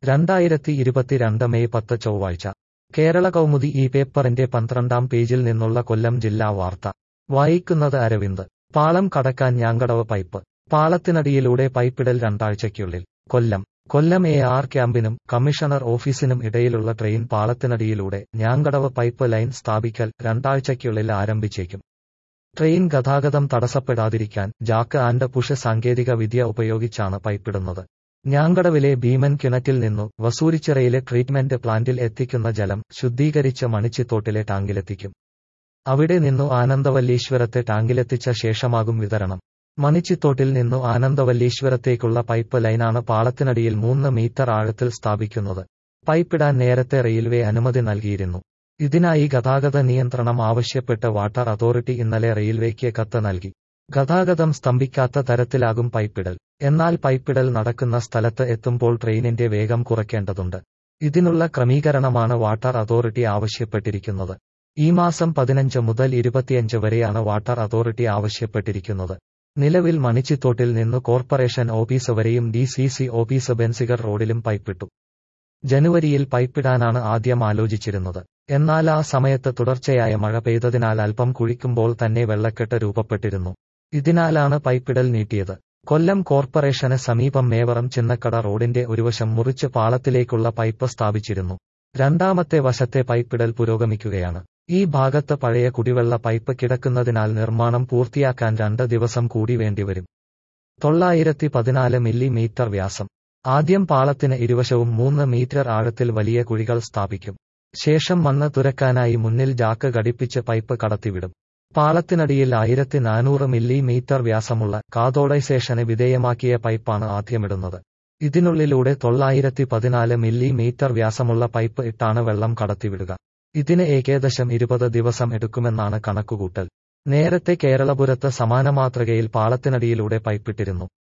രണ്ടായിരത്തി ഇരുപത്തിരണ്ട് മെയ് പത്ത് ചൊവ്വാഴ്ച കേരള കൗമുദി ഈ പേപ്പറിന്റെ പന്ത്രണ്ടാം പേജിൽ നിന്നുള്ള കൊല്ലം ജില്ലാ വാർത്ത വായിക്കുന്നത് അരവിന്ദ് പാളം കടക്കാൻ ഞാങ്കടവ് പൈപ്പ് പാളത്തിനടിയിലൂടെ പൈപ്പിടൽ രണ്ടാഴ്ചയ്ക്കുള്ളിൽ കൊല്ലം കൊല്ലം എ ആർ ക്യാമ്പിനും കമ്മീഷണർ ഓഫീസിനും ഇടയിലുള്ള ട്രെയിൻ പാളത്തിനടിയിലൂടെ ഞാങ്കടവ് പൈപ്പ് ലൈൻ സ്ഥാപിക്കൽ രണ്ടാഴ്ചയ്ക്കുള്ളിൽ ആരംഭിച്ചേക്കും ട്രെയിൻ ഗതാഗതം തടസ്സപ്പെടാതിരിക്കാൻ ജാക്ക് ആൻഡ് പുഷ് സാങ്കേതിക വിദ്യ ഉപയോഗിച്ചാണ് പൈപ്പിടുന്നത് ഞാങ്കടവിലെ ഭീമൻ കിണറ്റിൽ നിന്നു വസൂരിച്ചിറയിലെ ട്രീറ്റ്മെന്റ് പ്ലാന്റിൽ എത്തിക്കുന്ന ജലം ശുദ്ധീകരിച്ച് മണിച്ചിത്തോട്ടിലെ ടാങ്കിലെത്തിക്കും അവിടെ നിന്നു ആനന്ദവല്ലീശ്വരത്തെ ടാങ്കിലെത്തിച്ച ശേഷമാകും വിതരണം മണിച്ചിത്തോട്ടിൽ നിന്നു ആനന്ദവല്ലീശ്വരത്തേക്കുള്ള പൈപ്പ് ലൈനാണ് പാളത്തിനടിയിൽ മൂന്ന് മീറ്റർ ആഴത്തിൽ സ്ഥാപിക്കുന്നത് പൈപ്പിടാൻ നേരത്തെ റെയിൽവേ അനുമതി നൽകിയിരുന്നു ഇതിനായി ഗതാഗത നിയന്ത്രണം ആവശ്യപ്പെട്ട് വാട്ടർ അതോറിറ്റി ഇന്നലെ റെയിൽവേക്ക് കത്ത് നൽകി ഗതാഗതം സ്തംഭിക്കാത്ത തരത്തിലാകും പൈപ്പിടൽ എന്നാൽ പൈപ്പിടൽ നടക്കുന്ന സ്ഥലത്ത് എത്തുമ്പോൾ ട്രെയിനിന്റെ വേഗം കുറയ്ക്കേണ്ടതുണ്ട് ഇതിനുള്ള ക്രമീകരണമാണ് വാട്ടർ അതോറിറ്റി ആവശ്യപ്പെട്ടിരിക്കുന്നത് ഈ മാസം പതിനഞ്ച് മുതൽ ഇരുപത്തിയഞ്ച് വരെയാണ് വാട്ടർ അതോറിറ്റി ആവശ്യപ്പെട്ടിരിക്കുന്നത് നിലവിൽ മണിച്ചിത്തോട്ടിൽ നിന്ന് കോർപ്പറേഷൻ ഓഫീസ് വരെയും D C C office Benziger റോഡിലും പൈപ്പിട്ടു ജനുവരിയിൽ പൈപ്പിടാനാണ് ആദ്യം ആലോചിച്ചിരുന്നത് എന്നാൽ ആ സമയത്ത് തുടർച്ചയായ മഴ പെയ്തതിനാൽ അല്പം കുഴിക്കുമ്പോൾ തന്നെ വെള്ളക്കെട്ട് രൂപപ്പെട്ടിരുന്നു ഇതിനാലാണ് പൈപ്പിടൽ നീട്ടിയത് കൊല്ലം കോർപ്പറേഷന് സമീപം മേവറം ചിന്നക്കട റോഡിന്റെ ഒരുവശം മുറിച്ച് പാളത്തിലേക്കുള്ള പൈപ്പ് സ്ഥാപിച്ചിരുന്നു രണ്ടാമത്തെ വശത്തെ പൈപ്പിടൽ പുരോഗമിക്കുകയാണ് ഈ ഭാഗത്ത് പഴയ കുടിവെള്ള പൈപ്പ് കിടക്കുന്നതിനാൽ നിർമ്മാണം പൂർത്തിയാക്കാൻ രണ്ട് ദിവസം കൂടി വേണ്ടിവരും തൊള്ളായിരത്തി പതിനാല് മില്ലിമീറ്റർ വ്യാസം ആദ്യം പാളത്തിന് ഇരുവശവും മൂന്ന് മീറ്റർ ആഴത്തിൽ വലിയ കുഴികൾ സ്ഥാപിക്കും ശേഷം മണ്ണ് തുരക്കാനായി മുന്നിൽ ജാക്ക് ഘടിപ്പിച്ച് പൈപ്പ് കടത്തിവിടും പാളത്തിനടിയിൽ ആയിരത്തി നാനൂറ് മില്ലിമീറ്റർ വ്യാസമുള്ള കാതോഡൈസേഷന് വിധേയമാക്കിയ പൈപ്പാണ് ആദ്യമിടുന്നത് ഇതിനുള്ളിലൂടെ തൊള്ളായിരത്തി പതിനാല് മില്ലിമീറ്റർ വ്യാസമുള്ള പൈപ്പ് ഇട്ടാണ് വെള്ളം കടത്തിവിടുക ഇതിന് ഏകദേശം ഇരുപത് ദിവസം എടുക്കുമെന്നാണ് കണക്കുകൂട്ടൽ നേരത്തെ കേരളപുരത്ത് സമാന മാതൃകയിൽ പാളത്തിനടിയിലൂടെ പൈപ്പിട്ടിരുന്നു